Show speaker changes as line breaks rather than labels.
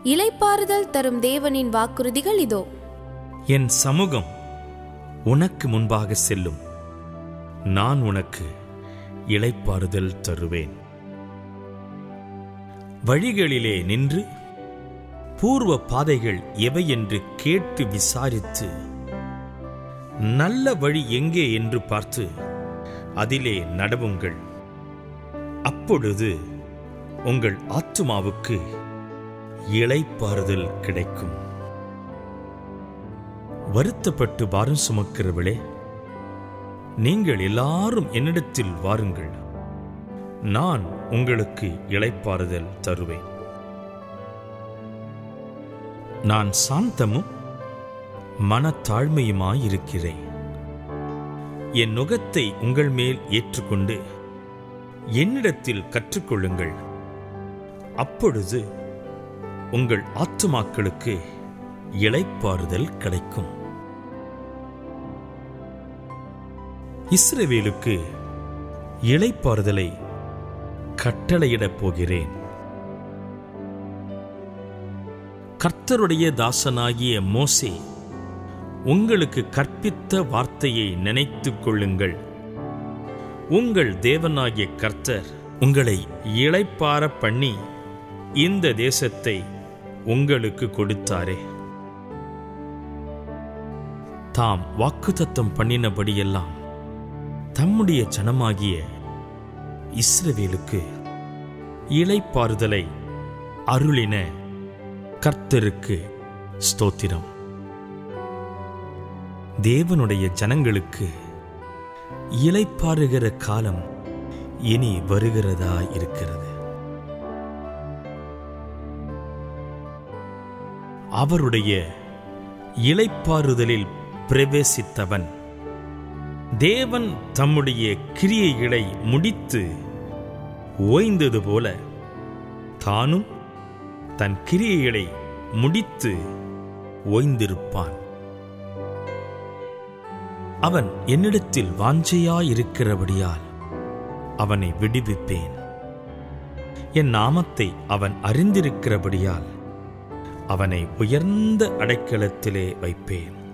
இலைப்பாறுதல் தரும் தேவனின் வாக்குறுதிகள் இதோ
என் சமூகம் உனக்கு முன்பாக செல்லும் நான் உனக்கு இளைப்பாறுதல் தருவேன் வழிகளிலே நின்று பூர்வ பாதைகள் எவை என்று கேட்டு விசாரித்து நல்ல வழி எங்கே என்று பார்த்து அதிலே நடவுங்கள் அப்பொழுது உங்கள் ஆத்துமாவுக்கு இளைப்பாறுதல் கிடைக்கும் வருத்தப்பட்டு பாரம் சுமக்கிறவளே நீங்கள் எல்லாரும் என்னிடத்தில் வாருங்கள் நான் உங்களுக்கு இளைப்பாறுதல் தருவேன் நான் சாந்தமும் மனத்தாழ்மையுமாயிருக்கிறேன் என் நுகத்தை உங்கள் மேல் ஏற்றுக்கொண்டு என்னிடத்தில் கற்றுக்கொள்ளுங்கள் அப்பொழுது உங்கள் ஆத்துமாக்களுக்கு இளைப்பாறுதல் கிடைக்கும் இஸ்ரவேலுக்கு இளைப்பாறுதலை கட்டளையிடப் போகிறேன் கர்த்தருடைய தாசனாகிய மோசே உங்களுக்கு கற்பித்த வார்த்தையை நினைத்துக் கொள்ளுங்கள் உங்கள் தேவனாகிய கர்த்தர் உங்களை இளைப்பார பண்ணி இந்த தேசத்தை உங்களுக்கு கொடுத்தாரே தாம் வாக்குத்தத்தம் பண்ணினபடியெல்லாம் தம்முடைய ஜனமாகிய இஸ்ரவேலுக்கு இளைப்பாறுதலை அருளின கர்த்தருக்கு ஸ்தோத்திரம் தேவனுடைய ஜனங்களுக்கு இளைப்பாறுகிற காலம் இனி வருகிறதா இருக்கிறது அவருடைய இளைப்பாறுதலில் பிரவேசித்தவன் தேவன் தம்முடைய கிரியைகளை முடித்து ஓய்ந்தது போல தானும் தன் கிரியைகளை முடித்து ஓய்ந்திருப்பான் அவன் என்னிடத்தில் வாஞ்சையாயிருக்கிறபடியால் அவனை விடுவிப்பேன் என் நாமத்தை அவன் அறிந்திருக்கிறபடியால் அவனை உயர்ந்த அடைக்கலத்திலே வைப்பேன்